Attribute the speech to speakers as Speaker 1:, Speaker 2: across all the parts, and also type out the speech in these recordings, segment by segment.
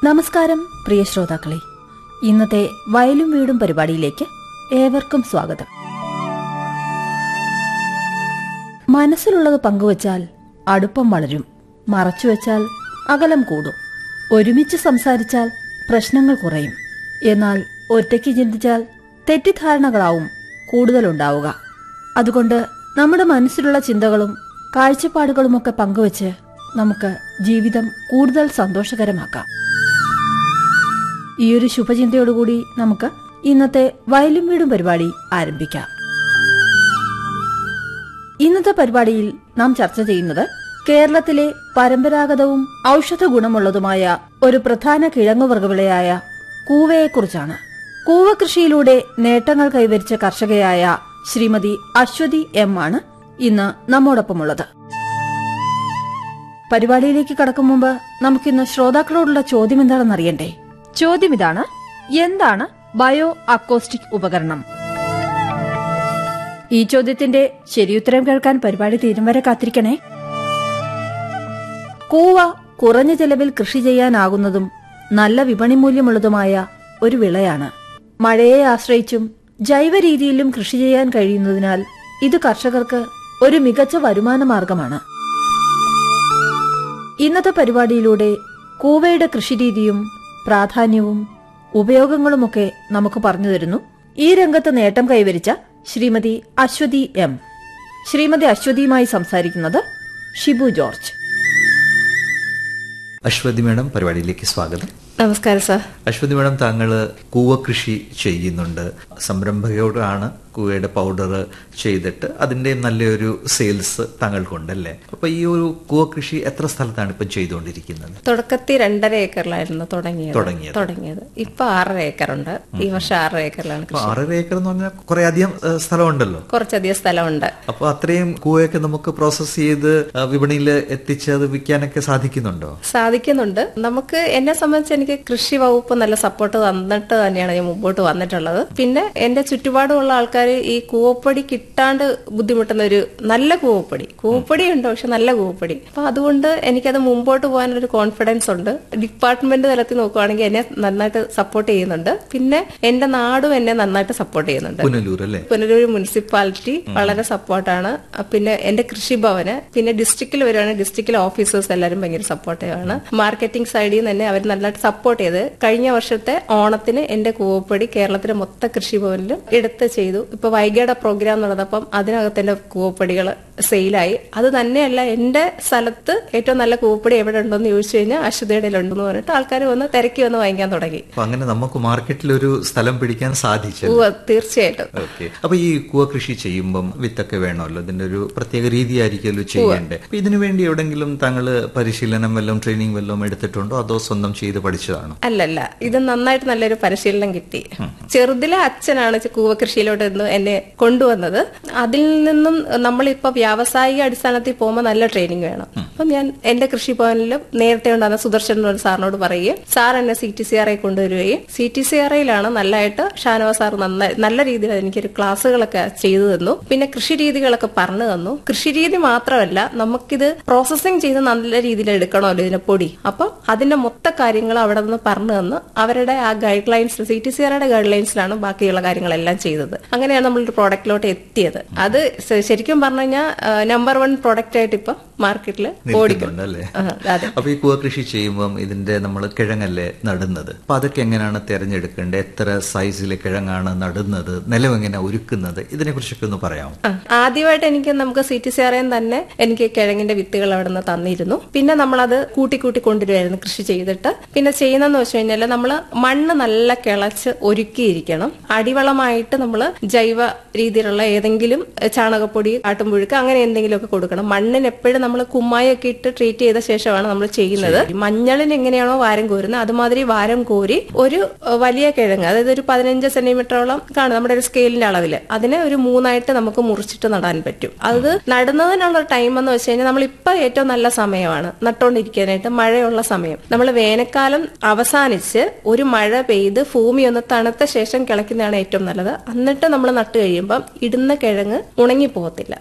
Speaker 1: നമസ്കാരം പ്രിയ ശ്രോതാക്കളെ ഇന്നത്തെ വയലും വീടും പരിപാടിയിലേക്ക് ഏവർക്കും സ്വാഗതം മനസ്സിലുള്ളത് പങ്കുവച്ചാൽ അടുപ്പം വളരും മറച്ചുവെച്ചാൽ അകലം കൂടും ഒരുമിച്ച് സംസാരിച്ചാൽ പ്രശ്നങ്ങൾ കുറയും എന്നാൽ ഒറ്റയ്ക്ക് ചിന്തിച്ചാൽ തെറ്റിദ്ധാരണകളാവും കൂടുതലുണ്ടാവുക അതുകൊണ്ട് നമ്മുടെ മനസ്സിലുള്ള ചിന്തകളും കാഴ്ചപ്പാടുകളുമൊക്കെ പങ്കുവച്ച് നമുക്ക് ജീവിതം കൂടുതൽ സന്തോഷകരമാക്കാം ഈ ഒരു ശുഭചിന്തയോടുകൂടി നമുക്ക് ഇന്നത്തെ വയലും വീടും പരിപാടി ആരംഭിക്കാം ഇന്നത്തെ പരിപാടിയിൽ നാം ചർച്ച ചെയ്യുന്നത് കേരളത്തിലെ പരമ്പരാഗതവും ഔഷധ ഗുണമുള്ളതുമായ ഒരു പ്രധാന കിഴങ്ങുവർഗവിളയായ കൂവയെക്കുറിച്ചാണ് കൂവ കൃഷിയിലൂടെ നേട്ടങ്ങൾ കൈവരിച്ച കർഷകയായ ശ്രീമതി അശ്വതി എം ആണ് ഇന്ന് നമ്മോടൊപ്പമുള്ളത് പരിപാടിയിലേക്ക് കടക്കും മുമ്പ് നമുക്കിന്ന് ശ്രോതാക്കളോടുള്ള ചോദ്യം എന്താണെന്ന് അറിയണ്ടേ ചോദ്യം ഇതാണ് എന്താണ് ബയോ അക്കോസ്റ്റിക് ഉപകരണം ഈ ചോദ്യത്തിന്റെ ശരിയുത്തരം കേൾക്കാൻ പരിപാടി തീരും വരെ കാത്തിരിക്കണേ കൂവ കുറഞ്ഞ ചെലവിൽ കൃഷി ചെയ്യാനാകുന്നതും നല്ല വിപണി മൂല്യമുള്ളതുമായ ഒരു വിളയാണ് മഴയെ ആശ്രയിച്ചും ജൈവ രീതിയിലും കൃഷി ചെയ്യാൻ കഴിയുന്നതിനാൽ ഇത് കർഷകർക്ക് ഒരു മികച്ച വരുമാന മാർഗമാണ് ഇന്നത്തെ പരിപാടിയിലൂടെ കൂവയുടെ കൃഷിരീതിയും പ്രാധാന്യവും ഉപയോഗങ്ങളുമൊക്കെ നമുക്ക് പറഞ്ഞു തരുന്നു ഈ രംഗത്ത് നേട്ടം കൈവരിച്ച ശ്രീമതി അശ്വതി എം ശ്രീമതി അശ്വതിയുമായി സംസാരിക്കുന്നത് ഷിബു ജോർജ്
Speaker 2: അശ്വതി മേഡം പരിപാടിയിലേക്ക് സ്വാഗതം
Speaker 3: നമസ്കാരം സാർ
Speaker 2: അശ്വതി മേഡം താങ്കൾ കൂവ കൃഷി ചെയ്യുന്നുണ്ട് സംരംഭകയോടാണ് കൂവയുടെ പൗഡർ ചെയ്തിട്ട് അതിന്റെ നല്ലൊരു സെയിൽസ് താങ്കൾക്കുണ്ടല്ലേ അപ്പൊ ഈ ഒരു കൂവ കൃഷി എത്ര സ്ഥലത്താണ് ഇപ്പം ചെയ്തുകൊണ്ടിരിക്കുന്നത്
Speaker 3: തുടക്കത്തിൽ രണ്ടര ഏക്കറിലായിരുന്നു തുടങ്ങിയത്
Speaker 2: തുടങ്ങിയത്.
Speaker 3: തുടങ്ങിയത് ഇപ്പൊ ആറര ഏക്കറുണ്ട് ഈ വർഷം ആറര ഏക്കറിലാണ്
Speaker 2: അപ്പൊ
Speaker 3: കൃഷി
Speaker 2: ആറര ഏക്കർ എന്ന് പറഞ്ഞാൽ കുറെ അധികം ഏഹ്, സ്ഥലമുണ്ടല്ലോ
Speaker 3: കുറച്ചധികം സ്ഥലമുണ്ട്
Speaker 2: അപ്പൊ അത്രയും കൂവയൊക്കെ നമുക്ക് പ്രോസസ് ചെയ്ത് വിപണിയിൽ എത്തിച്ച് അത് വിൽക്കാനൊക്കെ സാധിക്കുന്നുണ്ടോ
Speaker 3: സാധിക്കുന്നുണ്ട് നമുക്ക് എന്നെ സംബന്ധിച്ച് എനിക്ക് കൃഷി വകുപ്പ് നല്ല സപ്പോർട്ട് തന്നിട്ട് തന്നെയാണ് ഞാൻ മുമ്പോട്ട് വന്നിട്ടുള്ളത് പിന്നെ എന്റെ ചുറ്റുപാടുമുള്ള ആൾക്കാർ ഈ കൂവപ്പൊടി കിട്ടാണ്ട് ബുദ്ധിമുട്ടുന്ന ഒരു നല്ല കൂവപ്പൊടി കൂവപ്പൊടി ഉണ്ട് പക്ഷെ നല്ല കൂവപ്പൊടി അപ്പൊ അതുകൊണ്ട് എനിക്കത് മുമ്പോട്ട് പോകാനൊരു കോൺഫിഡൻസ് ഉണ്ട് ഡിപ്പാർട്ട്മെന്റ് തലത്തിൽ നോക്കുവാണെങ്കിൽ എന്നെ നന്നായിട്ട് സപ്പോർട്ട് ചെയ്യുന്നുണ്ട് പിന്നെ എന്റെ നാടും എന്നെ നന്നായിട്ട് സപ്പോർട്ട് ചെയ്യുന്നുണ്ട്
Speaker 2: പുനലൂർ അല്ലേ
Speaker 3: പുനലൂർ മുനിസിപ്പാലിറ്റി വളരെ സപ്പോർട്ടാണ് പിന്നെ എന്റെ കൃഷിഭവന് പിന്നെ ഡിസ്ട്രിക്റ്റിൽ വരുവാണെങ്കിൽ ഡിസ്ട്രിക്റ്റിലെ ഓഫീസേഴ്സ് എല്ലാവരും ഭയങ്കര സപ്പോർട്ടീവാണ് മാർക്കറ്റിംഗ് സൈഡിൽ നിന്ന് തന്നെ അവർ നല്ലതായിട്ട് സപ്പോർട്ട് ചെയ്ത് കഴിഞ്ഞ വർഷത്തെ ഓണത്തിന് എന്റെ കൂവപ്പൊടി കേരളത്തിലെ മൊത്ത കൃഷിഭവനിലും എടുത്ത് ചെയ്തു ഇപ്പൊ വൈകിയുടെ പ്രോഗ്രാം നടന്നപ്പം അതിനകത്ത് എന്റെ കൂവപ്പൊടികൾ സെയിലായി അത് തന്നെയല്ല എന്റെ സ്ഥലത്ത് ഏറ്റവും നല്ല കൂവപ്പൊടി എവിടെ ഉണ്ടെന്ന് ചോദിച്ചു കഴിഞ്ഞാൽ അശ്വതയുടെ ഉണ്ടെന്ന് പറഞ്ഞിട്ട് ആൾക്കാർ വന്ന് തിരക്കി വന്ന് വാങ്ങിക്കാൻ തുടങ്ങി
Speaker 2: അപ്പൊ അങ്ങനെ നമുക്ക് മാർക്കറ്റിൽ ഒരു സ്ഥലം പിടിക്കാൻ സാധിച്ചു
Speaker 3: ഉവ്വ്, തീർച്ചയായിട്ടും
Speaker 2: ഓക്കെ അപ്പൊ ഈ കൂവ കൃഷി ചെയ്യുമ്പം വിത്തൊക്കെ വേണമല്ലോ ഇതിന്റെ ഒരു പ്രത്യേക രീതി ആയിരിക്കുമല്ലോ ചെയ്യേണ്ടത് അപ്പൊ ഇതിനു വേണ്ടി എവിടെങ്കിലും താങ്കൾ പരിശീലനം വല്ലതും ട്രെയിനിങ് വല്ലതും എടുത്തിട്ടുണ്ടോ അതോ സ്വന്തം ചെയ്ത് പഠിച്ചതാണോ
Speaker 3: അല്ലല്ല ഇത് നന്നായിട്ട് നല്ലൊരു പരിശീലനം കിട്ടി ചെറുതിലെ അച്ഛനാണ് ചെ- കൂവകൃഷിയിലോട്ട് ഇന്ന് എന്നെ കൊണ്ടുവന്നത് അതിൽ നിന്നും നമ്മളിപ്പോ വ്യാവസായിക അടിസ്ഥാനത്തിൽ പോകുമ്പോൾ നല്ല ട്രെയിനിങ് വേണം അപ്പം ഞാൻ എന്റെ കൃഷിഭവനിലും നേരത്തെ ഉണ്ടാകുന്ന സുദർശൻ എന്ന് പറഞ്ഞ സാറിനോട് പറയുകയും സാർ എന്നെ C T C R I കൊണ്ടുവരികയും സി ടി സി ആർ ഐയിലാണ് നല്ലതായിട്ട് ഷാനവാസ് സാർ നന്നായി നല്ല രീതിയിൽ എനിക്കൊരു ക്ലാസ്സുകളൊക്കെ ചെയ്തു തന്നു പിന്നെ കൃഷി രീതികളൊക്കെ പറഞ്ഞു തന്നു കൃഷി രീതി മാത്രമല്ല നമുക്കിത് പ്രോസസ്സിംഗ് ചെയ്ത് നല്ല രീതിയിൽ എടുക്കണമല്ലോ ഇതിന്റെ പൊടി അപ്പം അതിന്റെ മൊത്ത കാര്യങ്ങൾ അവിടെ നിന്ന് പറഞ്ഞു തന്ന് അവരുടെ ആ guidelines C T C ആറുടെ ഗൈഡ് ലൈൻസിലാണ് ബാക്കിയുള്ള കാര്യങ്ങളെല്ലാം ചെയ്തത് അങ്ങനെയാണ് നമ്മളൊരു പ്രോഡക്റ്റിലോട്ട് എത്തിയത് അത് ശ- ശരിക്കും പറഞ്ഞു കഴിഞ്ഞാൽ നമ്പർ വൺ പ്രോഡക്റ്റ് ആയിട്ട് ഇപ്പൊ മാർക്കറ്റിൽ ഓടിക്കും
Speaker 2: നിൽക്കുന്നുണ്ട് അല്ലേ
Speaker 3: ആ, അതെ
Speaker 2: അപ്പൊ ഈ കൂവ കൃഷി ചെയ്യുമ്പം ഇതിന്റെ നമ്മൾ കിഴങ്ങല്ലേ നടുന്നത് അപ്പൊ അതൊക്കെ എങ്ങനെയാണ് തെരഞ്ഞെടുക്കേണ്ടത് എത്ര സൈസിലെ കിഴങ്ങാണ് നടുന്നത് നിലം എങ്ങനെ ഒരുക്കുന്നത് ഇതിനെ കുറിച്ചൊക്കെ ഒന്ന് പറയാമോ
Speaker 3: ആ, ആദ്യമായിട്ട് എനിക്ക് നമുക്ക് സി ടി സി ആർ തന്നെ എനിക്ക് കിഴങ്ങിന്റെ വിത്തുകൾ അവിടെ നിന്ന് തന്നിരുന്നു പിന്നെ നമ്മളത് കൂട്ടി കൂട്ടി കൊണ്ടുവരുമായിരുന്നു കൃഷി ചെയ്തിട്ട് പിന്നെ ചെയ്യുന്നതെന്ന് വെച്ച് കഴിഞ്ഞാൽ നമ്മൾ മണ്ണ് നല്ല കിളച്ച് ഒരുക്കിയിരിക്കണം അടിവളമായിട്ട് നമ്മൾ ജൈവ രീതിയിലുള്ള ഏതെങ്കിലും എ, ചാണകപ്പൊടി ആട്ടുംപുഴുക്ക് അങ്ങനെ എന്തെങ്കിലുമൊക്കെ കൊടുക്കണം മണ്ണിന് എപ്പോഴും നമ്മൾ കുമ്മായൊക്കെ ഇട്ട് ട്രീറ്റ് ചെയ്ത ശേഷമാണ് നമ്മൾ ചെയ്യുന്നത് മഞ്ഞളിന് എങ്ങനെയാണോ വാരം കോരുന്നത് അതുമാതിരി വാരം കോരി ഒരു എ, വലിയ കിഴങ്ങ് അതായത് ഒരു പതിനഞ്ച് സെന്റിമീറ്ററോളം കാണും നമ്മുടെ ഒരു സ്കെയിലിന്റെ അളവിൽ അതിനെ ഒരു മൂന്നായിട്ട് നമുക്ക് മുറിച്ചിട്ട് നടാൻ പറ്റും അത് നടുന്നതിനുള്ള ടൈം എന്ന് വെച്ച് കഴിഞ്ഞാൽ നമ്മൾ ഇപ്പൊ ഏറ്റവും നല്ല സമയമാണ് നട്ടുകൊണ്ടിരിക്കാനായിട്ട് മഴയുള്ള സമയം നമ്മൾ വേനൽക്കാലം അവസാനിച്ച് ഒരു മഴ പെയ്ത് ഭൂമി ഒന്ന് തണുത്ത ശേഷം കിളയ്ക്കുന്നതാണ് ഏറ്റവും നല്ലത് എന്നിട്ട് നമ്മൾ നട്ട് കഴിയുമ്പം ഇടുന്ന കിഴങ്ങ് ഉണങ്ങി പോകത്തില്ല നല്ല രീതിയിൽ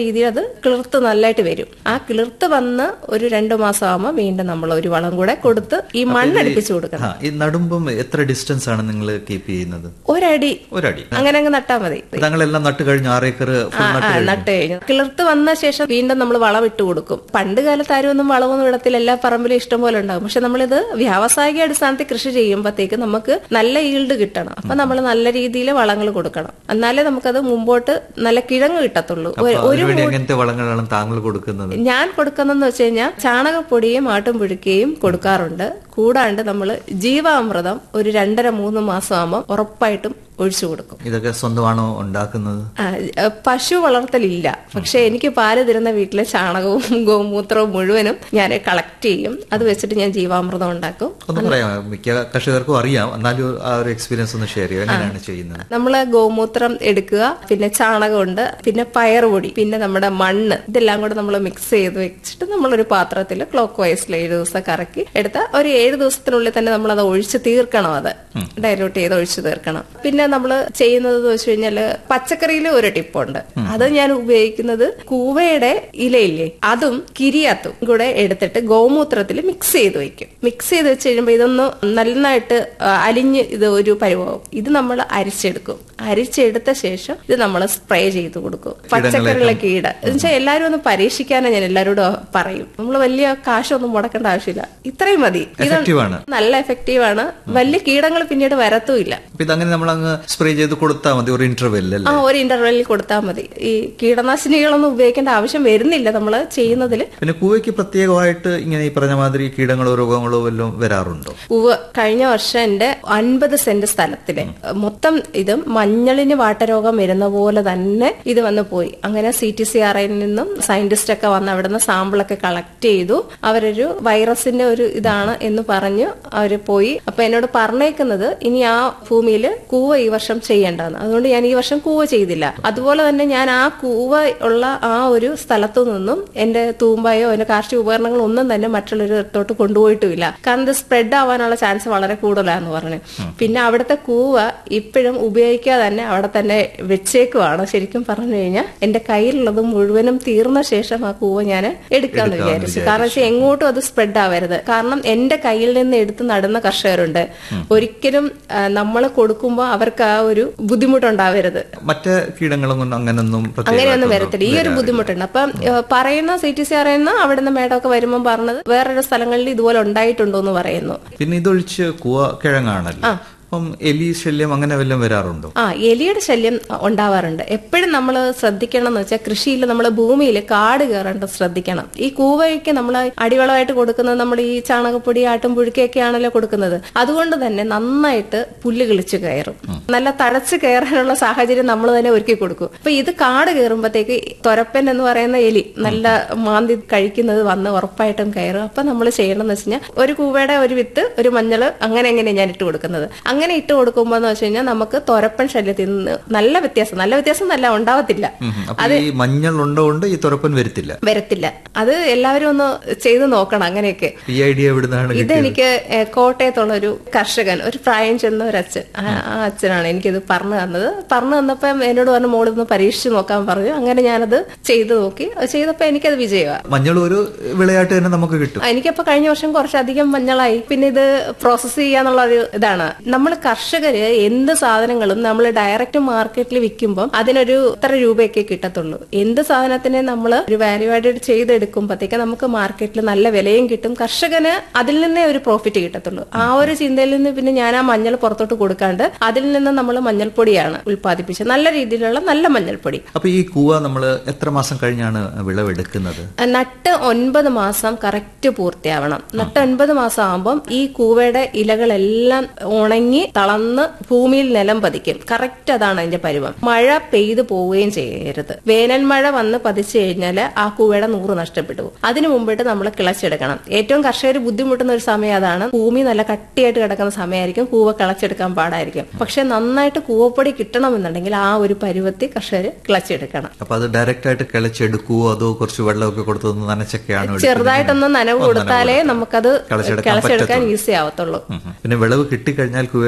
Speaker 3: രീതിയിൽ അത് കിളിർത്ത് നല്ലതായിട്ട് വരും ആ കിളിർത്ത് വന്ന് ഒരു രണ്ടു മാസം ആകുമ്പോൾ വീണ്ടും നമ്മൾ ഒരു വളം കൂടെ കൊടുത്ത് ഈ മണ്ണടിപ്പിച്ചു കൊടുക്കണം
Speaker 2: ആ, ഈ നടുമ്പം എത്ര ഡിസ്റ്റൻസ് ആണ് നിങ്ങൾ കീപ്പ് ചെയ്യുന്നത്
Speaker 3: ഒരടി
Speaker 2: ഒരടി
Speaker 3: അങ്ങനെ അങ്ങ് നട്ടാ മതി
Speaker 2: താങ്കളെല്ലാം നട്ട് കഴിഞ്ഞു ആറേക്കർ ഫുൾ
Speaker 3: ആ,
Speaker 2: നട്ട്
Speaker 3: ആ,
Speaker 2: കഴിഞ്ഞു
Speaker 3: നട്ട് കഴിഞ്ഞു കിളിർത്ത് വന്ന ശേഷം വീണ്ടും നമ്മൾ വളം ഇട്ട് കൊടുക്കും പണ്ട് കാലത്ത് ആരും ഒന്നും വളമൊന്നും ഇടത്തിൽ എല്ലാ പറമ്പിലും ഇഷ്ടം പോലെ ഉണ്ടാകും പക്ഷെ നമ്മളിത് വ്യാവസായിക അടിസ്ഥാനത്തിൽ കൃഷി ചെയ്യുമ്പോഴത്തേക്ക് നമുക്ക് നല്ല ഈൽഡ് കിട്ടണം അപ്പൊ നമ്മൾ നല്ല രീതിയിൽ വളങ്ങൾ കൊടുക്കണം എന്നാലേ നമുക്കത് മുമ്പോട്ട് നല്ല കിഴങ്ങ് കിട്ടത്തുള്ളൂ
Speaker 2: അപ്പൊ
Speaker 3: ഒരു- ഒരു
Speaker 2: അതിനുവേണ്ടി എങ്ങനത്തെ വളങ്ങളാണ് താങ്കൾ കൊടുക്കുന്നത്
Speaker 3: ഞാൻ കൊടുക്കുന്നതെന്ന് വെച്ച് കഴിഞ്ഞാൽ ചാണകപ്പൊടിയും ആട്ടുംപുഴുക്കയും കൊടുക്കാറുണ്ട് കൂടാണ്ട് നമ്മൾ ജീവാമൃതം ഒരു രണ്ടര മൂന്ന് മാസം ആകുമ്പോൾ ഉറപ്പായിട്ടും ഒഴിച്ചു കൊടുക്കും
Speaker 2: ഇതൊക്കെ സ്വന്തമാണോ ഉണ്ടാക്കുന്നത്
Speaker 3: ആ, ഏ, പശു വളർത്തലില്ല പക്ഷെ എനിക്ക് പാല് തരുന്ന വീട്ടിലെ ചാണകവും ഗോമൂത്രവും മുഴുവനും ഞാൻ കളക്ട് ചെയ്യും അത് വെച്ചിട്ട് ഞാൻ ജീവാമൃതം ഉണ്ടാക്കും
Speaker 2: ഒന്ന് പറയാം മിക്ക കർഷകർക്കും അറിയാം എന്നാലും ആ ഒരു എക്സ്പീരിയൻസ് ഒന്ന് ഷെയർ ചെയ്യാം എങ്ങനെയാണ് ചെയ്യുന്നത്
Speaker 3: നമ്മൾ ഗോമൂത്രം എടുക്കുക പിന്നെ ചാണകമുണ്ട് പിന്നെ പയറുപൊടി പിന്നെ നമ്മുടെ മണ്ണ് ഇതെല്ലാം കൂടെ നമ്മൾ മിക്സ് ചെയ്ത് വെച്ചിട്ട് നമ്മളൊരു പാത്രത്തിൽ ക്ലോക്ക് വൈസിൽ ഏഴ് ദിവസം കറക്കി എടുത്ത ഒരു ഏഴ് ദിവസത്തിനുള്ളിൽ തന്നെ നമ്മൾ അത് ഒഴിച്ച് തീർക്കണം അത് ഡൈലൂട്ട് ചെയ്ത് ഒഴിച്ച് തീർക്കണം പിന്നെ നമ്മൾ ചെയ്യുന്നത് എന്ന് വെച്ച് കഴിഞ്ഞാല് പച്ചക്കറിയിൽ ഒരു ടിപ്പുണ്ട് അത് ഞാൻ ഉപയോഗിക്കുന്നത് കൂവയുടെ ഇലയില്ലേ അതും കിരിയാത്തും കൂടെ എടുത്തിട്ട് ഗോമൂത്രത്തിൽ മിക്സ് ചെയ്ത് വെക്കും മിക്സ് ചെയ്ത് വെച്ച് കഴിയുമ്പോൾ ഇതൊന്ന് നന്നായിട്ട് ആ, അലിഞ്ഞ് ഇത് ഒരു പരിവാവും ഇത് നമ്മൾ അരിച്ചെടുക്കും അരിച്ചെടുത്ത ശേഷം ഇത് നമ്മൾ സ്പ്രേ ചെയ്ത് കൊടുക്കും പച്ചക്കറികളെ കീട എന്നുവെച്ചാൽ എല്ലാവരും ഒന്ന് പരീക്ഷിക്കാനാണ് ഞാൻ എല്ലാവരോടും പറയും നമ്മൾ വലിയ കാശൊന്നും മുടക്കേണ്ട ആവശ്യമില്ല ഇത്രയും മതി ഇത്
Speaker 2: Effective ആണ്.
Speaker 3: നല്ല എഫക്റ്റീവ് ആണ് വലിയ കീടങ്ങൾ പിന്നീട് വരത്തുമില്ല
Speaker 2: അപ്പൊ ഇതങ്ങനെ നമ്മൾ അങ്ങ് സ്പ്രേ ചെയ്ത് കൊടുത്താൽ മതി ഒരു ഇന്റർവെൽ
Speaker 3: ആ
Speaker 2: അല്ലേ
Speaker 3: ഒരു ഇന്റർവെല്ലിൽ കൊടുത്താൽ മതി ഈ കീടനാശിനികളൊന്നും ഉപയോഗിക്കേണ്ട ആവശ്യം വരുന്നില്ല നമ്മൾ ചെയ്യുന്നതിൽ
Speaker 2: പിന്നെ കൂവയ്ക്ക് പ്രത്യേകമായിട്ട് ഇങ്ങനെ ഈ പറഞ്ഞ മാതിരി കീടങ്ങളോ രോഗങ്ങളോ വല്ലതും വരാറുണ്ടോ
Speaker 3: ഉവ്വ് കഴിഞ്ഞ വർഷം എന്റെ അൻപത് സെന്റ് സ്ഥലത്തില് മൊത്തം ഇത് മഞ്ഞളിന് വാട്ടരോഗം വരുന്ന പോലെ തന്നെ ഇത് വന്ന് പോയി അങ്ങനെ സി ടി സി ആർ ഐയിൽ നിന്നും സയന്റിസ്റ്റ് ഒക്കെ വന്ന് അവിടുന്ന് സാമ്പിളൊക്കെ കളക്ട് ചെയ്തു അവരൊരു വൈറസിന്റെ ഒരു ഇതാണ് എന്ന് പറഞ്ഞു അവര് പോയി അപ്പൊ എന്നോട് പറഞ്ഞേക്കുന്നത് ഇനി ആ ഭൂമിയിൽ കൂവ ഈ വർഷം ചെയ്യേണ്ടതെന്ന് അതുകൊണ്ട് ഞാൻ ഈ വർഷം കൂവ ചെയ്തില്ല അതുപോലെ തന്നെ ഞാൻ ആ കൂവ ഉള്ള ആ ഒരു സ്ഥലത്തു നിന്നും എന്റെ തൂമ്പായോ എന്റെ കാർഷിക ഉപകരണങ്ങളോ ഒന്നും തന്നെ മറ്റുള്ളൊരു ഇടത്തോട്ട് കൊണ്ടുപോയിട്ടുമില്ല കാരണം ഇത് സ്പ്രെഡ് ആവാനുള്ള ചാൻസ് വളരെ കൂടുതലാന്ന് പറഞ്ഞു പിന്നെ അവിടുത്തെ കൂവ ഇപ്പോഴും ഉപയോഗിക്കാതെ തന്നെ അവിടെ തന്നെ വെച്ചേക്കുവാണ് ശരിക്കും പറഞ്ഞു കഴിഞ്ഞാൽ എന്റെ കയ്യിലുള്ളത് മുഴുവനും തീർന്ന ശേഷം ആ കൂവ ഞാൻ എടുക്കാന്ന് വിചാരിച്ചു കാരണം വെച്ചാൽ എങ്ങോട്ടും അത് സ്പ്രെഡ് ആവരുത് കാരണം എന്റെ കയ്യിൽ നിന്ന് എടുത്ത് നടുന്ന കർഷകരുണ്ട് ഒരിക്കലും നമ്മൾ കൊടുക്കുമ്പോൾ അവർക്ക് ആ ഒരു ബുദ്ധിമുട്ടുണ്ടാവരുത്
Speaker 2: മറ്റ് കീടങ്ങളൊന്നും അങ്ങനൊന്നും
Speaker 3: അങ്ങനെയൊന്നും
Speaker 2: പ്രത്യേകമായിട്ടൊന്നും
Speaker 3: വരത്തില്ല ഈ ഒരു ബുദ്ധിമുട്ടുണ്ട് അപ്പം ഏഹ്, പറയുന്ന സി ടി സി അറിയുന്ന അവിടുന്ന് മേഡമൊക്കെ വരുമ്പോൾ പറഞ്ഞത് വേറൊരു സ്ഥലങ്ങളിൽ ഇതുപോലെ ഉണ്ടായിട്ടുണ്ടോ എന്ന് പറയുന്നു
Speaker 2: പിന്നെ ഇതൊഴിച്ച് കൂവ കിഴങ്ങാണല്ലോ അപ്പം എലി ശല്യം അങ്ങനെ വല്ലതും വരാറുണ്ടോ
Speaker 3: ആ എലിയുടെ ശല്യം ഉണ്ടാവാറുണ്ട് എപ്പോഴും നമ്മൾ ശ്രദ്ധിക്കണം എന്ന് വെച്ചാൽ കൃഷിയിൽ നമ്മൾ ഭൂമിയിൽ കാട് കയറാണ്ട് ശ്രദ്ധിക്കണം ഈ കൂവയ്ക്ക് നമ്മൾ അടിവളമായിട്ട് കൊടുക്കുന്നത് നമ്മൾ ഈ ചാണകപ്പൊടി ആട്ടും പുഴുക്കയൊക്കെ ആണല്ലോ കൊടുക്കുന്നത് അതുകൊണ്ട് തന്നെ നന്നായിട്ട് പുല്ല് കിളിച്ച് കയറും നല്ല തഴച്ച് കയറാനുള്ള സാഹചര്യം നമ്മൾ തന്നെ ഒരുക്കി കൊടുക്കും അപ്പൊ ഇത് കാട് കയറുമ്പോഴത്തേക്ക് തൊരപ്പൻ എന്ന് പറയുന്ന എലി നല്ല മാന്തി കഴിക്കുന്നത് വന്ന് ഉറപ്പായിട്ടും കയറും അപ്പൊ നമ്മൾ ചെയ്യണമെന്ന് വെച്ച് കഴിഞ്ഞാൽ ഒരു കൂവയുടെ ഒരു വിത്ത് ഒരു മഞ്ഞൾ അങ്ങനെ എങ്ങനെ ഞാൻ ഇട്ട് കൊടുക്കുന്നത് അങ്ങനെ ഇട്ട് കൊടുക്കുമ്പോൾ എന്ന് വെച്ച് കഴിഞ്ഞാൽ നമുക്ക് തൊരപ്പൻ ശല്യത്തിൽ നിന്ന് നല്ല വ്യത്യാസം നല്ല വ്യത്യാസം നല്ല ഉണ്ടാവത്തില്ല
Speaker 2: ഉം. അപ്പൊ ഈ മഞ്ഞൾ ഉണ്ടോണ്ട് ഈ തുറപ്പൻ വരത്തില്ല
Speaker 3: വരത്തില്ല അത് എല്ലാവരും ഒന്ന് ചെയ്തു നോക്കണം അങ്ങനെയൊക്കെ
Speaker 2: ഈ ഐഡിയ എവിടുന്നാണ്
Speaker 3: ഇതെനിക്ക് ഏഹ്, കോട്ടയത്തുള്ള ഒരു കർഷകൻ ഒരു പ്രായം ചെന്ന ഒരു അച്ഛൻ ആ ആ അച്ഛനാണ് എനിക്കിത് പറഞ്ഞു തന്നത് പറഞ്ഞു തന്നപ്പം എന്നോട് പറഞ്ഞു മോളിതൊന്ന് പരീക്ഷിച്ച് നോക്കാൻ പറഞ്ഞു അങ്ങനെ ഞാനത് ചെയ്തു നോക്കി അത് ചെയ്തപ്പോ എനിക്കത് വിജയമാണ്
Speaker 2: മഞ്ഞൾ ഒരു വിളയായിട്ട് തന്നെ നമുക്ക് കിട്ടും
Speaker 3: എനിക്കപ്പോ കഴിഞ്ഞ വർഷം കുറച്ചധികം മഞ്ഞളായി പിന്നെ ഇത് പ്രോസസ്സ് ചെയ്യാന്നുള്ള ഒരു ഇതാണ് നമ്മൾ കർഷകര് എന്ത് സാധനങ്ങളും നമ്മൾ ഡയറക്റ്റ് മാർക്കറ്റിൽ വിൽക്കുമ്പോൾ അതിനൊരു ഇത്ര രൂപയൊക്കെ കിട്ടത്തുള്ളൂ എന്ത് സാധനത്തിനെ നമ്മൾ ഒരു വാല്യൂ ആഡഡ് ചെയ്തെടുക്കുമ്പോഴത്തേക്ക് നമുക്ക് മാർക്കറ്റിൽ നല്ല വിലയും കിട്ടും കർഷകന് അതിൽ നിന്നേ ഒരു പ്രോഫിറ്റ് കിട്ടത്തുള്ളൂ ആ ഒരു ചിന്തയിൽ നിന്ന് പിന്നെ ഞാൻ ആ മഞ്ഞൾ പുറത്തോട്ട് കൊടുക്കാണ്ട് അതിൽ നിന്ന് നമ്മൾ മഞ്ഞൾപ്പൊടിയാണ് ഉൽപ്പാദിപ്പിച്ചത് നല്ല രീതിയിലുള്ള നല്ല മഞ്ഞൾപ്പൊടി
Speaker 2: അപ്പൊ ഈ കൂവ നമ്മൾ എത്ര മാസം കഴിഞ്ഞാണ് വിളവെടുക്കുന്നത്
Speaker 3: നട്ട് ഒൻപത് മാസം കറക്റ്റ് പൂർത്തിയാവണം നട്ട് ഒൻപത് മാസം ആകുമ്പം ഈ കൂവയുടെ ഇലകളെല്ലാം ഉണങ്ങി തളന്ന് ഭൂമിയിൽ നിലം പതിക്കും കറക്റ്റ് അതാണ് അതിന്റെ പരുവം മഴ പെയ്തു പോവുകയും ചെയ്യരുത് വേനൽ മഴ വന്ന് പതിച്ചു കഴിഞ്ഞാൽ ആ കൂവയുടെ നൂറ് നഷ്ടപ്പെട്ടു പോകും അതിനു മുമ്പിട്ട് നമ്മൾ കിളച്ചെടുക്കണം ഏറ്റവും കർഷകർ ബുദ്ധിമുട്ടുന്ന ഒരു സമയം അതാണ് ഭൂമി നല്ല കട്ടിയായിട്ട് കിടക്കുന്ന സമയമായിരിക്കും കൂവ കിളച്ചെടുക്കാൻ പാടായിരിക്കും പക്ഷെ നന്നായിട്ട് കൂവപ്പൊടി കിട്ടണമെന്നുണ്ടെങ്കിൽ ആ ഒരു പരുവത്തിൽ കർഷകർ കിളച്ചെടുക്കണം
Speaker 2: അപ്പൊ അത് ഡയറക്റ്റ് ആയിട്ട് കിളച്ചെടുക്കുവോ അതോ കുറച്ച് വെള്ളമൊക്കെ കൊടുത്തൊന്ന് നനച്ചൊക്കെയാണോ എടുക്കുന്നത്?
Speaker 3: ചെറുതായിട്ടൊന്ന് നനവ് കൊടുത്താലേ നമുക്കത്
Speaker 2: കിളച്ചെടുക്കാൻ
Speaker 3: കിളച്ചെടുക്കാൻ
Speaker 2: പറ്റത്തുള്ളൂ.
Speaker 3: ഈസി ആവത്തുള്ളൂ
Speaker 2: ഉം ഉം. പിന്നെ വിളവ് കിട്ടിക്കഴിഞ്ഞാൽ കുവയുടെ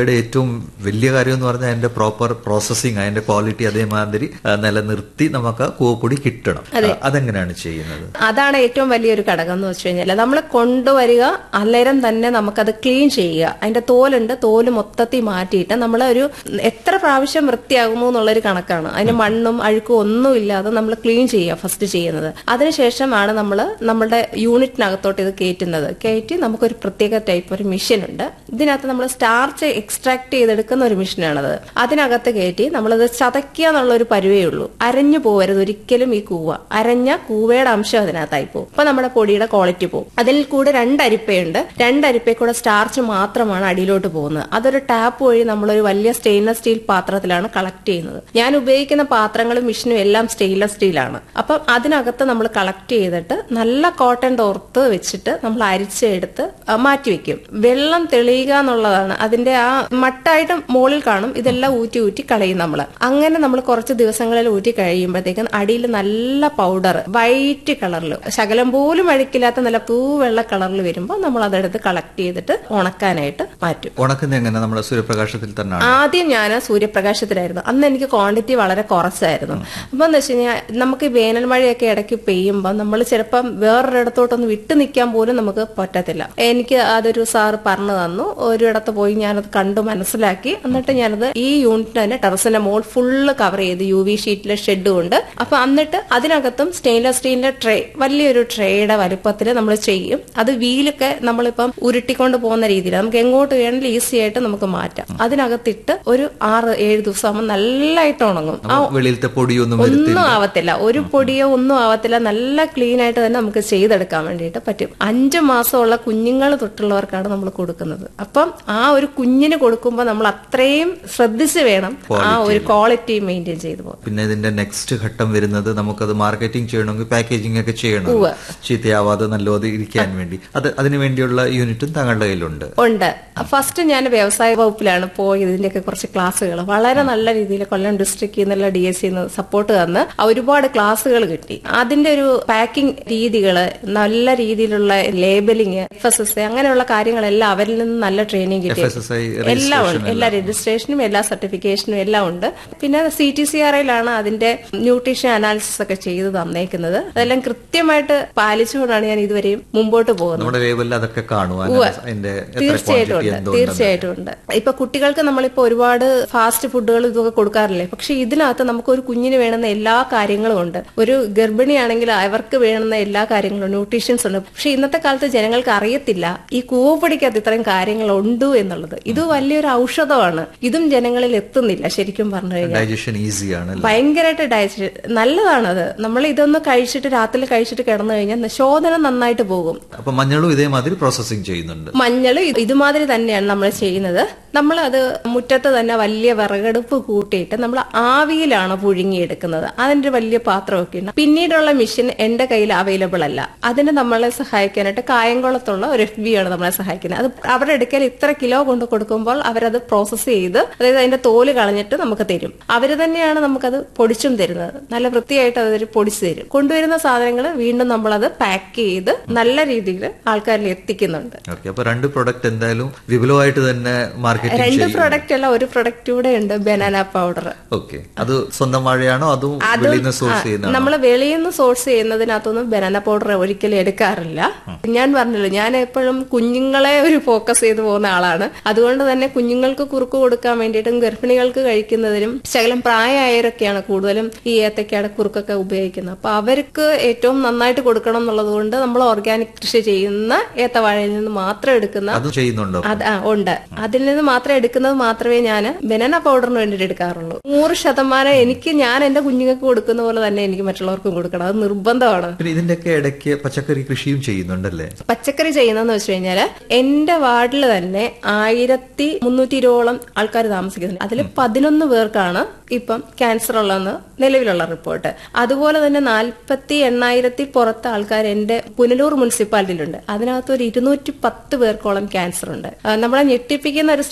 Speaker 2: കൂവയുടെ ഏറ്റവും വലിയ കാര്യം എന്ന് പറഞ്ഞാൽ അതിന്റെ പ്രോപ്പർ പ്രോസസ്സിങ് അതിന്റെ ക്വാളിറ്റി അതേമാതിരി ആ, നിലനിർത്തി നമുക്ക് കൂവപ്പൊടി കിട്ടണം ആ, അതെങ്ങനെയാണ് ചെയ്യുന്നത്
Speaker 3: അതാണ് ഏറ്റവും വലിയൊരു ഘടകം എന്ന് വെച്ച് കഴിഞ്ഞാൽ നമ്മൾ കൊണ്ടുവരിക അന്നേരം തന്നെ നമുക്കത് ക്ലീൻ ചെയ്യുക അതിന്റെ തോലുണ്ട് തോല് മൊത്തത്തിൽ മാറ്റിയിട്ട് നമ്മൾ ഒരു എത്ര പ്രാവശ്യം വൃത്തിയാകുന്നു എന്നുള്ളൊരു കണക്കാണ് അതിന് മണ്ണും അഴുക്കും ഒന്നും ഇല്ലാതെ നമ്മൾ ക്ലീൻ ചെയ്യുക ഫസ്റ്റ് ചെയ്യുന്നത് അതിനുശേഷമാണ് നമ്മൾ നമ്മുടെ യൂണിറ്റിനകത്തോട്ട് ഇത് കയറ്റുന്നത് കയറ്റി നമുക്കൊരു പ്രത്യേക ടൈപ്പ് ഒരു മെഷീൻ ഉണ്ട് ഇതിനകത്ത് നമ്മൾ സ്റ്റാർച്ച് എക്സ്ട്രാക്ട് ചെയ്തെടുക്കുന്ന ഒരു മെഷീനാണത് അതിനകത്ത് കയറ്റി നമ്മളത് ചതയ്ക്കുക എന്നുള്ള ഒരു പരുവേ ഉള്ളൂ അരഞ്ഞു പോകരുത് ഒരിക്കലും ഈ കൂവ അരഞ്ഞ കൂവയുടെ അംശം അതിനകത്തായി പോകും അപ്പൊ നമ്മുടെ പൊടിയുടെ ക്വാളിറ്റി പോകും അതിൽ കൂടെ രണ്ട് അരിപ്പയുണ്ട് രണ്ട് അരിപ്പയിൽ കൂടെ സ്റ്റാർച്ച് മാത്രമാണ് അടിയിലോട്ട് പോകുന്നത് അതൊരു ടാപ്പ് വഴി നമ്മളൊരു വലിയ സ്റ്റെയിൻലെസ് സ്റ്റീൽ പാത്രത്തിലാണ് കളക്ട് ചെയ്യുന്നത് ഞാൻ ഉപയോഗിക്കുന്ന പാത്രങ്ങളും മെഷീനും എല്ലാം സ്റ്റെയിൻലെസ് സ്റ്റീലാണ് അപ്പം അതിനകത്ത് നമ്മൾ കളക്ട് ചെയ്തിട്ട് നല്ല കോട്ടൺ തോർത്ത് വെച്ചിട്ട് നമ്മൾ അരിച്ചെടുത്ത് ആ, മാറ്റി വെക്കും വെള്ളം തെളിയുക എന്നുള്ളതാണ് അതിന്റെ ആ മട്ടായിട്ട് മുകളിൽ കാണും ഇതെല്ലാം ഊറ്റി ഊറ്റി കളയും നമ്മൾ അങ്ങനെ നമ്മൾ കുറച്ച് ദിവസങ്ങളിൽ ഊറ്റി കഴിയുമ്പോഴത്തേക്കും അടിയിൽ നല്ല പൗഡർ വൈറ്റ് കളറിൽ ശകലം പോലും അഴുക്കില്ലാത്ത നല്ല പൂവെള്ള കളറിൽ വരുമ്പോൾ നമ്മൾ അതെടുത്ത് കളക്ട് ചെയ്തിട്ട് ഉണക്കാനായിട്ട് മാറ്റും
Speaker 2: ഉണക്കുന്ന എങ്ങനെ നമ്മുടെ സൂര്യപ്രകാശത്തിൽ തന്നെയാണ്
Speaker 3: ആദ്യം ഞാൻ സൂര്യപ്രകാശത്തിലായിരുന്നു അന്ന് എനിക്ക് ക്വാണ്ടിറ്റി വളരെ കുറച്ചായിരുന്നു അപ്പൊ എന്ന് വെച്ച് കഴിഞ്ഞാൽ നമുക്ക് ഈ വേനൽ മഴയൊക്കെ ഇടയ്ക്ക് പെയ്യുമ്പോൾ നമ്മൾ ചിലപ്പം വേറൊരിടത്തോട്ടൊന്ന് വിട്ടു നിൽക്കാൻ പോലും നമുക്ക് പറ്റത്തില്ല എനിക്ക് അതൊരു സാറ് പറഞ്ഞു തന്നു ഒരിടത്ത് പോയി ഞാനത് കണ്ടു മനസ്സിലാക്കി എന്നിട്ട് ഞാനത് ഈ യൂണിറ്റ് തന്നെ ടെറസിന്റെ മോൾ ഫുള്ള് കവർ ചെയ്ത് യു വി ഷീറ്റിലെ ഷെഡ് കൊണ്ട് അപ്പൊ എന്നിട്ട് അതിനകത്തും സ്റ്റെയിൻലെസ് സ്റ്റീലിന്റെ ട്രേ വലിയൊരു ട്രേയുടെ വലുപ്പത്തിൽ നമ്മൾ ചെയ്യും അത് വീലൊക്കെ നമ്മളിപ്പം ഉരുട്ടിക്കൊണ്ട് പോകുന്ന രീതിയിൽ നമുക്ക് എങ്ങോട്ട് വേണമെങ്കിലും ഈസി ആയിട്ട് നമുക്ക് മാറ്റാം അതിനകത്തിട്ട് ഒരു ആറ് ഏഴ് ദിവസം ആകുമ്പോൾ നല്ലതായിട്ട് ഉണങ്ങും ആ
Speaker 2: അപ്പൊ വെളിയിലത്തെ പൊടിയൊന്നും വരുത്തി
Speaker 3: ഒന്നും ആവത്തില്ല ഒരു പൊടിയോ ഒന്നും ആവത്തില്ല നല്ല ക്ലീൻ ആയിട്ട് തന്നെ നമുക്ക് ചെയ്തെടുക്കാൻ വേണ്ടിയിട്ട് പറ്റും അഞ്ചു മാസമുള്ള കുഞ്ഞുങ്ങൾ തൊട്ടുള്ളവർക്കാണ് നമ്മൾ കൊടുക്കുന്നത് അപ്പം ആ ഒരു കുഞ്ഞിന് കൊടുക്കുമ്പോൾ നമ്മൾ അത്രയും ശ്രദ്ധിച്ച് വേണം ആ ഒരു ക്വാളിറ്റി മെയിൻറ്റെയിൻ ചെയ്തു പോകും
Speaker 2: പിന്നെ ഇതിന്റെ നെക്സ്റ്റ് ഘട്ടം വരുന്നത് നമുക്കത് മാർക്കറ്റിംഗ് ചെയ്യണമെങ്കിൽ പാക്കേജിംഗ് ഒക്കെ ചെയ്യണം ചീത്തയാവാതെ നല്ലത് ഇരിക്കാൻ വേണ്ടി അത് അതിനു വേണ്ടിയുള്ള യൂണിറ്റും താങ്കളുടെ കയ്യിലുണ്ട്
Speaker 3: ഉണ്ട് ഫസ്റ്റ് ഞാൻ വ്യവസായ വകുപ്പിലാണ് പോയത് ഇതിന്റെയൊക്കെ കുറച്ച് ക്ലാസ്സുകൾ വളരെ നല്ല രീതിയിൽ കൊല്ലം ഡിസ്ട്രിക്റ്റിൽ നിന്നുള്ള ഡി എസ് സിന്ന് സപ്പോർട്ട് തന്ന് ഒരുപാട് ക്ലാസ്സുകൾ കിട്ടി അതിന്റെ ഒരു പാക്കിംഗ് രീതികള് നല്ല രീതിയിലുള്ള ലേബലിംഗ് എഫ് എസ് എസ് അങ്ങനെയുള്ള കാര്യങ്ങളെല്ലാം അവരിൽ നിന്ന് നല്ല ട്രെയിനിങ് കിട്ടി
Speaker 2: FSSAI
Speaker 3: എല്ലാം ഉണ്ട് എല്ലാ രജിസ്ട്രേഷനും എല്ലാ സർട്ടിഫിക്കേഷനും എല്ലാം ഉണ്ട് പിന്നെ സി ടി സി ആർ ഐയിലാണ് അതിന്റെ ന്യൂട്രീഷൻ അനാലിസിസ് ഒക്കെ ചെയ്ത് തന്നേക്കുന്നത് അതെല്ലാം കൃത്യമായിട്ട് പാലിച്ചുകൊണ്ടാണ് ഞാൻ ഇതുവരെയും മുമ്പോട്ട് പോകുന്നത്
Speaker 2: നമ്മുടെ ലേബലിൽ അതൊക്കെ കാണും അതിന്റെ എത്ര
Speaker 3: തീർച്ചയായിട്ടും
Speaker 2: ക്വാണ്ടിറ്റി
Speaker 3: ഉണ്ട്
Speaker 2: എന്തുണ്ട്
Speaker 3: തീർച്ചയായിട്ടും ഉണ്ട് ഇപ്പൊ കുട്ടികൾക്ക് നമ്മളിപ്പോ ഒരുപാട് ഫാസ്റ്റ് ഫുഡുകൾ ഇതൊക്കെ കൊടുക്കാറില്ലേ പക്ഷെ ഇതിനകത്ത് നമുക്ക് ഒരു കുഞ്ഞിന് വേണ്ടുന്ന എല്ലാ കാര്യങ്ങളും ഉണ്ട് ഒരു ഗർഭിണിയാണെങ്കിൽ അവർക്ക് വേണ്ടുന്ന എല്ലാ കാര്യങ്ങളും ന്യൂട്രീഷ്യൻസ് ഉണ്ട് പക്ഷെ ഇന്നത്തെ കാലത്ത് ജനങ്ങൾക്ക് അറിയത്തില്ല ഈ കൂവപ്പൊടിക്കകത്ത് ഇത്രയും കാര്യങ്ങൾ ഉണ്ട് എന്നുള്ളത് ഇത് വലിയൊരു ഔഷധമാണ് ഇതും ജനങ്ങളിൽ എത്തുന്നില്ല ശരിക്കും പറഞ്ഞു കഴിഞ്ഞാൽ
Speaker 2: ഡൈജഷൻ ഈസിയാണ് അല്ലേ
Speaker 3: ഭയങ്കരമായിട്ട് ഡയറ്റ് നല്ലതാണത് നമ്മൾ ഇതൊന്ന് കഴിച്ചിട്ട് രാത്രി കഴിച്ചിട്ട് കിടന്നു കഴിഞ്ഞാൽ ശോധന നന്നായിട്ട് പോകും
Speaker 2: അപ്പൊ മഞ്ഞളും ഇതേമാതിരി പ്രോസസ്സിംഗ് ചെയ്യുന്നുണ്ട്
Speaker 3: മഞ്ഞൾ ഇതുമാതിരി തന്നെയാണ് നമ്മൾ ചെയ്യുന്നത് നമ്മൾ അത് മുറ്റത്ത് തന്നെ വലിയ വിറകടുപ്പ് കൂട്ടിയിട്ട് നമ്മൾ ആവിയിലാണ് പുഴുങ്ങിയെടുക്കുന്നത് അതിന്റെ ഒരു വലിയ പാത്രമൊക്കെ ഉണ്ട് പിന്നീടുള്ള മെഷീൻ എന്റെ കയ്യിൽ അവൈലബിൾ അല്ല അതിന് നമ്മളെ സഹായിക്കാനായിട്ട് കായംകുളത്തുള്ള ഒരു എഫ് ബി ആണ് നമ്മളെ സഹായിക്കുന്നത് അത് അവരുടെ അടുക്കൽ ഇത്ര കിലോ കൊണ്ട് കൊടുക്കുമ്പോൾ അവരത് പ്രോസസ്സ് ചെയ്ത് അതായത് അതിന്റെ തോല് കളഞ്ഞിട്ട് നമുക്ക് തരും അവര് തന്നെയാണ് നമുക്കത് പൊടിച്ചും തരുന്നത് നല്ല വൃത്തിയായിട്ട് അവർ പൊടിച്ചു തരും കൊണ്ടുവരുന്ന സാധനങ്ങൾ വീണ്ടും നമ്മളത് പാക്ക് ചെയ്ത് നല്ല രീതിയിൽ ആൾക്കാരിൽ എത്തിക്കുന്നുണ്ട്
Speaker 2: ഓക്കെ അപ്പൊ രണ്ട് പ്രൊഡക്റ്റ് എന്തായാലും വിപുലമായിട്ട് തന്നെ മാർക്കറ്റിംഗ്
Speaker 3: രണ്ട്
Speaker 2: ചെയ്യും
Speaker 3: പ്രൊഡക്റ്റ് അല്ല ഒരു പ്രൊഡക്റ്റ് കൂടെ ഉണ്ട് ബനാന പൗഡർ
Speaker 2: ഓക്കെ അത് സ്വന്തം വാഴയാണോ അതും വെളിയിൽ നിന്ന് സോഴ്സ് ചെയ്യുന്നതാണോ
Speaker 3: നമ്മൾ വെളിയിൽ നിന്ന് സോഴ്സ് ചെയ്യുന്നതിനകത്തൊന്നും ബനാന പൗഡർ ഒരിക്കലും എടുക്കാറില്ല ഞാൻ പറഞ്ഞല്ലോ ഞാൻ എപ്പോഴും കുഞ്ഞുങ്ങളെ ഒരു ഫോക്കസ് ചെയ്ത് പോകുന്ന ആളാണ് അതുകൊണ്ട് തന്നെ കുഞ്ഞുങ്ങൾക്ക് കുറുക്ക് കൊടുക്കാൻ വേണ്ടിയിട്ടും ഗർഭിണികൾക്ക് കഴിക്കുന്നതിനും ശകലം പ്രായമായവരൊക്കെയാണ് കൂടുതലും ഈ ഏത്തക്കയുടെ കുറുക്കൊക്കെ ഉപയോഗിക്കുന്നത് അപ്പൊ അവർക്ക് ഏറ്റവും നന്നായിട്ട് കൊടുക്കണം എന്നുള്ളത് കൊണ്ട് നമ്മൾ ഓർഗാനിക് കൃഷി ചെയ്യുന്ന ഏത്തവാഴയിൽ നിന്ന് മാത്രം എടുക്കുന്ന
Speaker 2: അത് ചെയ്യുന്നുണ്ടോ
Speaker 3: അത് ആ, ഉണ്ട് അതിൽ നിന്ന് മാത്രം എടുക്കുന്നത് മാത്രമേ ഞാൻ ബനാന പൗഡറിന് വേണ്ടിയിട്ട് എടുക്കാറുള്ളൂ നൂറ് ശതമാനം എനിക്ക് ഞാൻ എന്റെ കുഞ്ഞുങ്ങൾക്ക് കൊടുക്കുന്ന പോലെ തന്നെ എനിക്ക് മറ്റുള്ളവർക്കും കൊടുക്കണം അത് നിർബന്ധമാണ്
Speaker 2: പിന്നെ ഇതിന്റെയൊക്കെ ഇടയ്ക്ക് പച്ചക്കറി കൃഷിയും ചെയ്യുന്നുണ്ടല്ലേ
Speaker 3: പച്ചക്കറി ചെയ്യുന്നതെന്ന് വെച്ച് കഴിഞ്ഞാല് എന്റെ വാർഡിൽ തന്നെ ആയിരത്തി മുന്നൂറ്റി ഇരുപതോളം ആൾക്കാർ താമസിക്കുന്നുണ്ട് അതിൽ പതിനൊന്ന് പേർക്കാണ് ഇപ്പം ക്യാൻസർ ഉള്ളതെന്ന് നിലവിലുള്ള റിപ്പോർട്ട് അതുപോലെ തന്നെ നാൽപ്പത്തി എണ്ണായിരത്തി പുറത്ത് ആൾക്കാർ എന്റെ പുനലൂർ മുനിസിപ്പാലിറ്റിയിലുണ്ട് അതിനകത്ത് ഒരു ഇരുന്നൂറ്റി പത്ത് പേർക്കോളം ക്യാൻസർ ഉണ്ട് ആ, നമ്മളെ ഞെട്ടിപ്പിക്കുന്ന ഒരു സ്റ്റഡി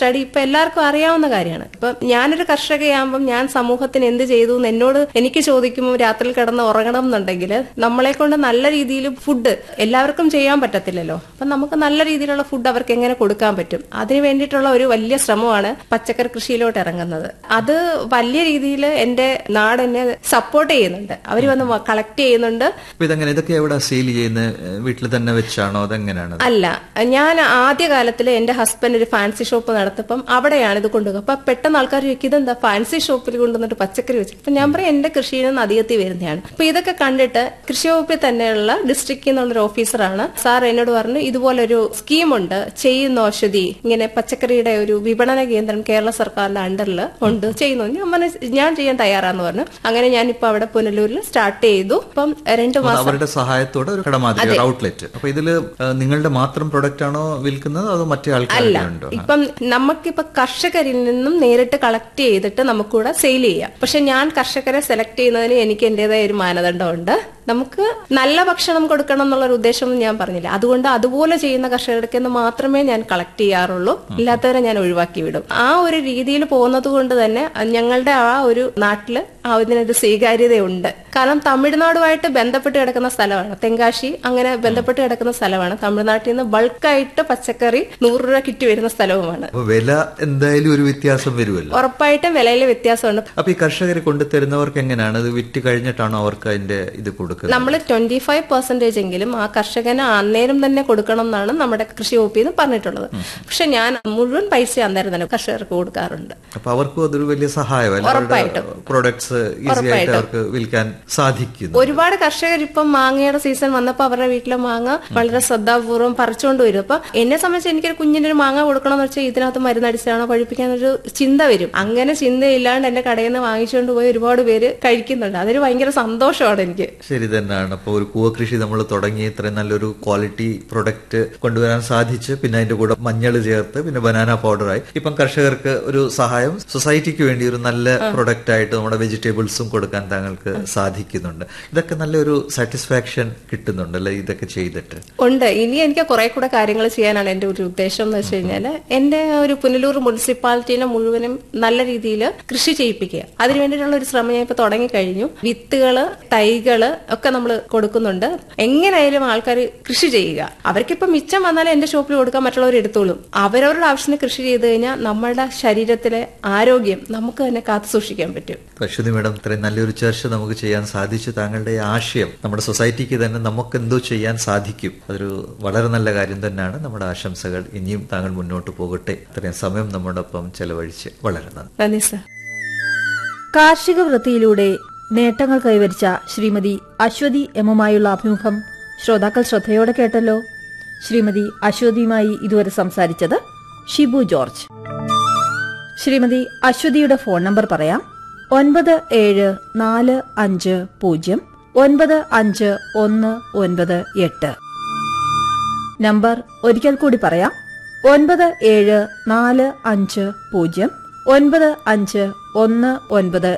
Speaker 3: സ്റ്റഡി ഇപ്പൊ എല്ലാവർക്കും അറിയാവുന്ന കാര്യമാണ് ഇപ്പൊ ഞാനൊരു കർഷകയാകുമ്പോൾ ഞാൻ സമൂഹത്തിന് എന്ത് ചെയ്തു എന്ന് എന്നോട് എനിക്ക് ചോദിക്കുമ്പോൾ രാത്രി കിടന്ന് ഉറങ്ങണം എന്നുണ്ടെങ്കിൽ നമ്മളെ കൊണ്ട് നല്ല രീതിയിൽ ഫുഡ് എല്ലാവർക്കും ചെയ്യാൻ പറ്റത്തില്ലല്ലോ അപ്പൊ നമുക്ക് നല്ല രീതിയിലുള്ള ഫുഡ് അവർക്ക് എങ്ങനെ കൊടുക്കാൻ പറ്റും അതിന് വേണ്ടിയിട്ടുള്ള ഒരു വലിയ ശ്രമമാണ് പച്ചക്കറി കൃഷിയിലോട്ട് ഇറങ്ങുന്നത് അത് വലിയ രീതിയിൽ എന്റെ നാട് എന്നെ സപ്പോർട്ട് ചെയ്യുന്നുണ്ട് അവർ വന്ന് കളക്ട് ചെയ്യുന്നുണ്ട്
Speaker 2: അപ്പൊ ഇതെങ്ങനെ ഇതൊക്കെ എവിടെ സെയിൽ ചെയ്യുന്നത് വീട്ടിൽ തന്നെ വെച്ചാണോ അതെങ്ങനെയാണ്
Speaker 3: അല്ല ഞാൻ ആദ്യ കാലത്തിൽ എന്റെ ഹസ്ബൻഡ് ഒരു ഫാൻസി ഷോപ്പ് നടത്തപ്പം അവിടെയാണ് ഇത് കൊണ്ടുപോകുക അപ്പൊ പെട്ടെന്ന് ആൾക്കാർ ചോദിക്കും ഇതെന്താ ഫാൻസി ഷോപ്പിൽ കൊണ്ടുവന്നിട്ട് പച്ചക്കറി വെച്ചു അപ്പൊ ഞാൻ പറയും എന്റെ കൃഷിയിൽ നിന്ന് അധികത്തിൽ വരുന്നതാണ് അപ്പൊ ഇതൊക്കെ കണ്ടിട്ട് കൃഷി വകുപ്പിൽ തന്നെയുള്ള ഡിസ്ട്രിക്റ്റിൽ നിന്നുള്ളൊരു ഓഫീസറാണ് സാർ എന്നോട് പറഞ്ഞു ഇതുപോലൊരു സ്കീമുണ്ട് ചെയ്യുന്ന ഔഷധി ഇങ്ങനെ പച്ചക്കറിയുടെ ഒരു വിപണന കേന്ദ്രം കേരള സർക്കാരിന്റെ അണ്ടറിൽ ഉണ്ട് ചെയ്യുന്നു ഞാൻ പറഞ്ഞു ഞാൻ ചെയ്യാൻ തയ്യാറാന്ന് പറഞ്ഞു അങ്ങനെ ഞാൻ ഇപ്പൊ അവിടെ പുനലൂരിൽ സ്റ്റാർട്ട് ചെയ്തു അപ്പം രണ്ടു
Speaker 2: അപ്പൊ
Speaker 3: മാസം
Speaker 2: അവരുടെ സഹായത്തോടെ ഒരു കടമാതിരി ഒരു ഔട്ട്ലെറ്റ് അപ്പൊ ഇതില് ആ, നിങ്ങളുടെ മാത്രം പ്രൊഡക്റ്റ് ആണോ വിൽക്കുന്നത് അതോ മറ്റേ
Speaker 3: അല്ല
Speaker 2: ആൾക്കാരുടെ ഉണ്ടോ
Speaker 3: ഇപ്പം നമുക്കിപ്പോ കർഷകരിൽ നിന്നും നേരിട്ട് കളക്ട് ചെയ്തിട്ട് നമുക്കിവിടെ സെയിൽ ചെയ്യാം പക്ഷെ ഞാൻ കർഷകരെ സെലക്ട് ചെയ്യുന്നതിന് എനിക്ക് എന്റേതായ ഒരു മാനദണ്ഡമുണ്ട് നമുക്ക് നല്ല ഭക്ഷണം കൊടുക്കണം എന്നുള്ളൊരു ഉദ്ദേശം ഞാൻ പറഞ്ഞില്ല അതുകൊണ്ട് അതുപോലെ ചെയ്യുന്ന കർഷകർക്ക് നിന്ന് മാത്രമേ ഞാൻ കളക്ട് ചെയ്യാറുള്ളൂ ഇല്ലാത്തവരെ ഞാൻ ഒഴിവാക്കി വിടും ആ ഒരു രീതിയിൽ പോകുന്നത് കൊണ്ട് തന്നെ ഞങ്ങളുടെ ആ ഒരു നാട്ടില് അതിനൊരു സ്വീകാര്യതയുണ്ട് കാരണം തമിഴ്നാടുമായിട്ട് ബന്ധപ്പെട്ട് കിടക്കുന്ന സ്ഥലമാണ് തെങ്കാശി അങ്ങനെ ബന്ധപ്പെട്ട് കിടക്കുന്ന സ്ഥലമാണ് തമിഴ്നാട്ടിൽ നിന്ന് ബൾക്കായിട്ട് പച്ചക്കറി നൂറ് രൂപ കിറ്റ് വരുന്ന സ്ഥലവുമാണ്
Speaker 2: അപ്പൊ വില എന്തായാലും ഒരു വ്യത്യാസം വരുമല്ലോ
Speaker 3: ഉറപ്പായിട്ടും വിലയിലെ വ്യത്യാസമുണ്ട്
Speaker 2: അപ്പൊ ഈ കർഷകരെ കൊണ്ടുതരുന്നവർക്ക് എങ്ങനെയാണ് അത് വിറ്റ് കഴിഞ്ഞിട്ടാണോ അവർക്ക് അതിന്റെ ഇത് കൊടുക്കുന്നത്
Speaker 3: നമ്മൾ ട്വന്റി ഫൈവ് പെർസെന്റേജ് എങ്കിലും ആ കർഷകന് അന്നേരം തന്നെ കൊടുക്കണം എന്നാണ് നമ്മുടെ കൃഷി വകുപ്പിൽ നിന്ന് പറഞ്ഞിട്ടുള്ളത് പക്ഷെ ഞാൻ മുഴുവൻ പൈസ അന്നേരം തന്നെ കർഷകർക്ക് കൊടുക്കാറുണ്ട്
Speaker 2: അപ്പൊ അവർക്കും അതൊരു വലിയ സഹായമല്ല അവരുടെ
Speaker 3: ഉറപ്പായിട്ടും.
Speaker 2: പ്രൊഡക്ട്സ് ഈസി ആയിട്ട് അവർക്ക് വിൽക്കാൻ സാധിക്കുന്നു
Speaker 3: ഒരുപാട് കർഷകർ ഇപ്പം മാങ്ങയുടെ സീസൺ വന്നപ്പോൾ അവരുടെ വീട്ടിലെ മാങ്ങ വളരെ ശ്രദ്ധാപൂർവ്വം പറിച്ചുകൊണ്ട് വരും അപ്പൊ എന്നെ സംബന്ധിച്ച് എനിക്കൊരു കുഞ്ഞിന് ഒരു മാങ്ങ കൊടുക്കണം എന്ന് വെച്ചാൽ ഇതിനകത്ത് മരുന്നടിച്ചാണോ പഴിപ്പിക്കാനൊരു ചിന്ത വരും അങ്ങനെ ചിന്തയില്ലാണ്ട് എന്റെ കടയിൽ നിന്ന് വാങ്ങിച്ചുകൊണ്ട് പോയി ഒരുപാട് പേര് കഴിക്കുന്നുണ്ട് അതൊരു ഭയങ്കര സന്തോഷമാണ് എനിക്ക്
Speaker 2: ശരി തന്നെയാണ് അപ്പോൾ ഒരു കൂവ കൃഷി നമ്മൾ തുടങ്ങി ഇത്രയും നല്ലൊരു ക്വാളിറ്റി പ്രൊഡക്റ്റ് കൊണ്ടുവരാൻ സാധിച്ച് പിന്നെ അതിന്റെ കൂടെ മഞ്ഞൾ ചേർത്ത് പിന്നെ ബനാന പൗഡറായി ഇപ്പം കർഷകർക്ക് ഒരു സഹായം സൊസൈറ്റിക്ക് വേണ്ടി ഒരു നല്ല പ്രൊഡക്റ്റ് ആയിട്ട് നമ്മുടെ വെജിറ്റബിൾസും കൊടുക്കാൻ താങ്കൾക്ക് സാധിക്കുന്നുണ്ട് ഇതൊക്കെ നല്ലൊരു സാറ്റിസ്ഫാക്ഷൻ കിട്ടുന്നുണ്ടല്ലേ ഇതൊക്കെ ചെയ്തിട്ട്
Speaker 3: ഉണ്ട് ഇനി എനിക്ക് കുറെ കൂടെ കാര്യങ്ങൾ ചെയ്യാനാണ് എന്റെ ഒരു ഉദ്ദേശം എന്ന് വെച്ച് കഴിഞ്ഞാല് എന്റെ ഒരു പുനലൂർ മുനിസിപ്പാലിറ്റിനെ മുഴുവനും നല്ല രീതിയിൽ കൃഷി ചെയ്യിപ്പിക്കുക അതിനു വേണ്ടിയിട്ടുള്ള ഒരു ശ്രമം ഞാൻ ഇപ്പൊ തുടങ്ങി കഴിഞ്ഞു വിത്തുകള് തൈകള് ഒക്കെ നമ്മൾ കൊടുക്കുന്നുണ്ട് എങ്ങനെയായാലും ആൾക്കാർ കൃഷി ചെയ്യുക അവർക്കിപ്പോ മിച്ചം വന്നാലേ എന്റെ ഷോപ്പിൽ കൊടുക്കാൻ മറ്റുള്ളവർ എടുത്തോളും അവരവരുടെ ആവശ്യത്തിന് കൃഷി ചെയ്ത് കഴിഞ്ഞാൽ നമ്മളുടെ ശരീരത്തിലെ ആരോഗ്യം നമുക്ക് തന്നെ കാത്തു സൂക്ഷിക്കാൻ പറ്റും
Speaker 2: അശ്വതി മേഡം ഇത്രയും നല്ലൊരു ചർച്ച നമുക്ക് ചെയ്യാൻ സാധിച്ചു താങ്കളുടെ ഈ ആശയം നമ്മുടെ സൊസൈറ്റിക്ക് തന്നെ നമുക്ക് എന്തോ ചെയ്യാൻ സാധിക്കും അതൊരു വളരെ നല്ല കാര്യം തന്നെയാണ് നമ്മുടെ ആശംസകൾ ഇനിയും താങ്കൾ മുന്നോട്ട് പോകട്ടെ ഇത്രയും സമയം നമ്മോടൊപ്പം ചെലവഴിച്ച് വളരെ നന്ദി
Speaker 3: നന്ദി സർ
Speaker 1: കാർഷിക വൃത്തിയിലൂടെ നേട്ടങ്ങൾ കൈവരിച്ച ശ്രീമതി അശ്വതി എമ്മുമായുള്ള അഭിമുഖം ശ്രോതാക്കൾ ശ്രദ്ധയോടെ കേട്ടല്ലോ ശ്രീമതി അശ്വതിയുമായി ഇതുവരെ സംസാരിച്ചത് ഷിബു ജോർജ് ശ്രീമതി അശ്വതിയുടെ ഫോൺ നമ്പർ പറയാം ഒൻപത് ഏഴ് നാല് അഞ്ച് പൂജ്യം ഒൻപത് അഞ്ച് ഒന്ന് ഒൻപത് എട്ട് നമ്പർ ഒരിക്കൽ കൂടി പറയാം ഒൻപത് ഏഴ് നാല് അഞ്ച് പൂജ്യം ഒൻപത് അഞ്ച് ഒന്ന് ഒൻപത്